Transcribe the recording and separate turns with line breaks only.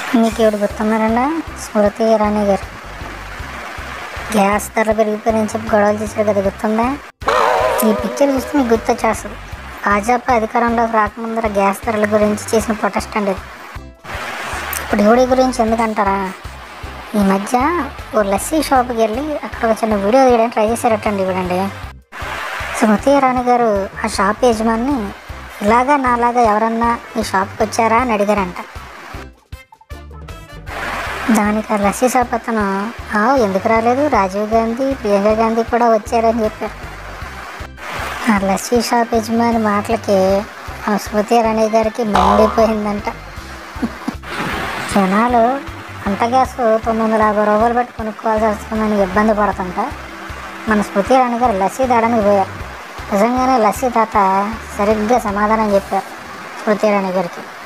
మీకు ఎవడు గుర్తున్నారండి స్మృతి ఇరానీ గారు గ్యాస్ ధరలు పెరిగిపోయినని చెప్పి గొడవలు చేశారు కదా గుర్తుందా ఈ పిక్చర్ చూస్తే మీకు గుర్తొచ్చేస్తుంది భాజపా అధికారంలోకి రాకముందర గ్యాస్ ధరల గురించి చేసిన ప్రొటెస్ట్ అండి ఇది ఇప్పుడు ఎవడి గురించి ఎందుకంటారా ఈ మధ్య ఓ లస్సీ షాప్కి వెళ్ళి అక్కడ ఒక చిన్న వీడియో తీయడానికి ట్రై చేశారటండి ఇవిడండి స్మృతి ఇరానీ గారు ఆ షాప్ యజమాని ఇలాగా నాలాగా ఎవరన్నా ఈ షాప్కి వచ్చారా అని అడిగారంట దానికి ఆ లస్సీ షాప్ అతను "ఆ, ఎందుకు రాలేదు రాజీవ్ గాంధీ ప్రియాంక గాంధీ కూడా వచ్చారని చెప్పారు ఆ లస్సీ షాప్ యజమాని మాటలకి ఆ స్మృతి ఇరానీ గారికి మండిపోయిందంట జనాలు అంత గ్యాస్ తొమ్మిది వందల యాభై రూపాయలు పెట్టి కొనుక్కోవాల్సి వస్తుందని ఇబ్బంది పడుతుంటే మన స్మృతి ఇరానీ గారు లస్సీ తాగడానికి పోయారు నిజంగానే లస్సీ తాత సరిగ్గా సమాధానం చెప్పారు స్మృతి ఇరానీ గారికి